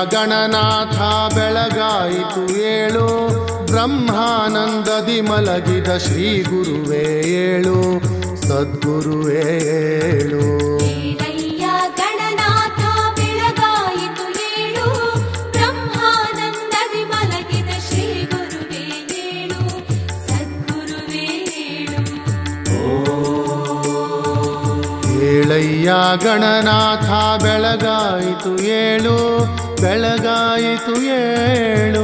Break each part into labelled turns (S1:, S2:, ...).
S1: ಗಣನಾಥ ಬೆಳಗಾಯಿತು ಏಳು ಬ್ರಹ್ಮಾನಂದದಿ ಮಲಗಿದ ಶ್ರೀ ಗುರುವೇ ಏಳು ಸದ್ಗುರುವೇ ಏಳು
S2: ಏಳಯ್ಯ ಗಣನಾಥ ಬೆಳಗಾಯಿತು ಏಳು ಬ್ರಹ್ಮಾನಂದದಿ ಮಲಗಿದ ಶ್ರೀ ಗುರುವೇ ಏಳು ಸದ್ಗುರುವೇ ಏಳು
S1: ಏಳಯ್ಯ ಗಣನಾಥ ಬೆಳಗಾಯಿತು ಏಳು ಬೆಳಗಾಯಿತು ಏಳು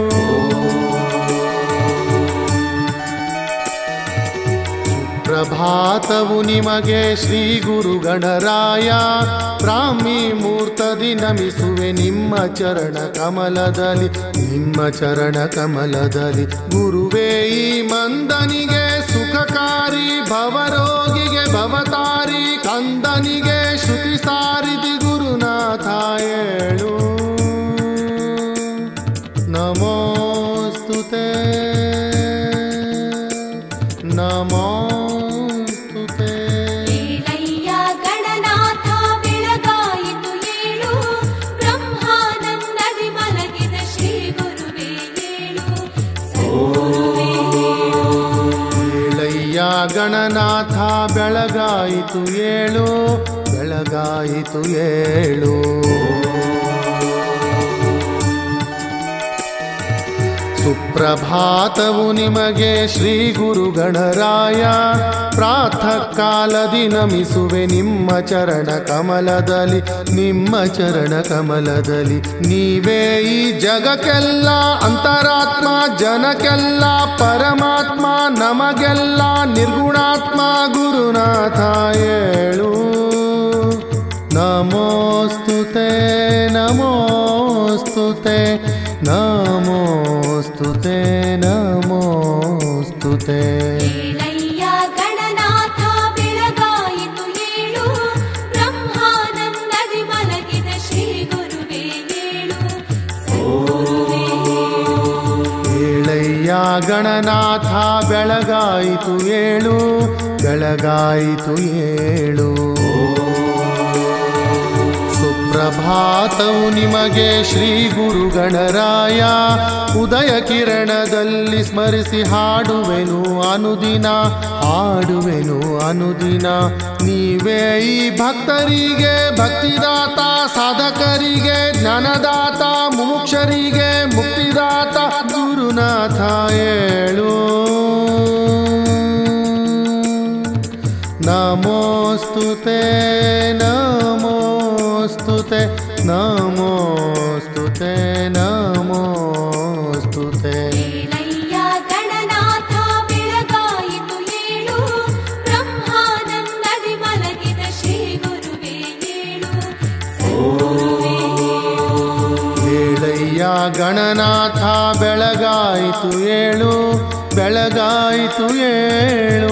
S1: ಸುಪ್ರಭಾತವು ನಿಮಗೆ ಶ್ರೀ ಗುರು ಗಣರಾಯ ಬ್ರಾಹ್ಮಿ ಮೂರ್ತದಿ ನಮಿಸುವೆ ನಿಮ್ಮ ಚರಣ ಕಮಲದಲ್ಲಿ ನಿಮ್ಮ ಚರಣ ಕಮಲದಲ್ಲಿ ಗುರುವೇ ಈ ಮಂದನಿಗೆ ಸುಖಕಾರಿ ಭವರೋಗಿಗೆ ಭವತಾರಿ ಕಂದನಿಗೆ ಶ್ರುತಿ ಸಾರಿದಿ ಗುರುನಾಥ ಏಳು ನಮೋಸ್ತುತೆ ನಮೋಸ್ತುತೆ
S2: ಏಳಯ್ಯ ಗಣನಾಥ ಬೆಳಗಾಯಿತು ಏಳು ಬ್ರಹ್ಮಾನಂದದಿ ಮಲಗಿದ ಶ್ರೀ ಗುರುವೇ ಏಳು ಸದ್ಗುರುವೇ
S1: ಏಳಯ್ಯ ಗಣನಾಥ ಬೆಳಗಾಯಿತು ಏಳು ಬೆಳಗಾಯಿತು ಏಳು ಸುಪ್ರಭಾತವು ನಿಮಗೆ ಶ್ರೀ ಗುರು ಗಣರಾಯ ಪ್ರಾತಃ ಕಾಲದಿ ನಮಿಸುವೆ ನಿಮ್ಮ ಚರಣ ಕಮಲದಲ್ಲಿ ನಿಮ್ಮ ಚರಣ ಕಮಲದಲ್ಲಿ ನೀವೇ ಈ ಜಗಕ್ಕೆಲ್ಲ ಅಂತರಾತ್ಮ ಜನಕ್ಕೆಲ್ಲ ಪರಮಾತ್ಮ ನಮಗೆಲ್ಲ ನಿರ್ಗುಣಾತ್ಮ ಗುರುನಾಥ ಏಳು ನಮೋಸ್ತುತೆ ನಮೋಸ್ತುತೆ ನಮೋಸ್ತುತೆ ನಮೋಸ್ತುತೆ
S2: ಏಳಯ್ಯ ಗಣನಾಥ ಬೆಳಗಾಯಿತು ಏಳು ಬ್ರಹ್ಮಾನಂದದಿ ಮಲಗಿದ ಶ್ರೀ ಗುರುವೇ ಏಳು ಸದ್ಗುರುವೇ
S1: ಏಳಯ್ಯ ಗಣನಾಥ ಬೆಳಗಾಯಿತು ಏಳು ಬೆಳಗಾಯಿತು ಏಳು ಸುಪ್ರಭಾತವು ನಿಮಗೆ ಶ್ರೀ ಗುರು ಗಣರಾಯ ಉದಯ ಕಿರಣದಲ್ಲಿ ಸ್ಮರಿಸಿ ಹಾಡುವೆನು ಅನುದಿನ ಹಾಡುವೆನು ಅನುದಿನ ನೀವೇ ಈ ಭಕ್ತರಿಗೆ ಭಕ್ತಿದಾತ ಸಾಧಕರಿಗೆ ಜ್ಞಾನದಾತ ಮುಮುಕ್ಷರಿಗೆ ಮುಕ್ತಿದಾತ ಗುರುನಾಥ ಏಳು ನಮೋಸ್ತುತೆ ನಮೋಸ್ತುತೆ ನಮೋಸ್ತುತೆ ನಮೋಸ್ತುತೆ
S2: ಏಳಯ್ಯ ಗಣನಾಥ ಬೆಳಗಾಯಿತು ಏಳು ಬ್ರಹ್ಮಾನಂದದಿ ಮಲಗಿದ ಶ್ರೀ ಗುರುವೇ ಏಳು ಸದ್ಗುರುವೇ
S1: ಏಳಯ್ಯ ಗಣನಾಥ ಬೆಳಗಾಯಿತು ಏಳು ಬೆಳಗಾಯಿತು ಏಳು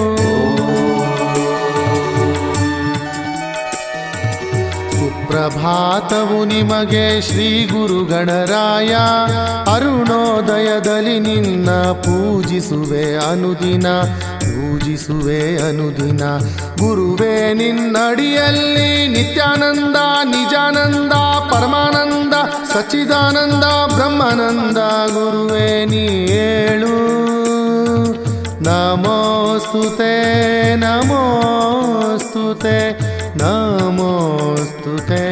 S1: ಸುಪ್ರಭಾತವು ನಿಮಗೆ ಶ್ರೀ ಗುರು ಗಣರಾಯ ಅರುಣೋದಯದಲ್ಲಿ ನಿನ್ನ ಪೂಜಿಸುವೆ ಅನುದಿನ ಪೂಜಿಸುವೆ ಅನುದಿನ ಗುರುವೇ ನಿನ್ನಡಿಯಲ್ಲಿ ನಿತ್ಯಾನಂದ ನಿಜಾನಂದ ಪರಮಾನಂದ ಸಚ್ಚಿದಾನಂದ ಬ್ರಹ್ಮಾನಂದ ಗುರುವೇ ನೀ ಏಳು ನಮೋಸ್ತುತೆ ನಮೋಸ್ತುತೆ ನಮೋಸ್ತುತೆ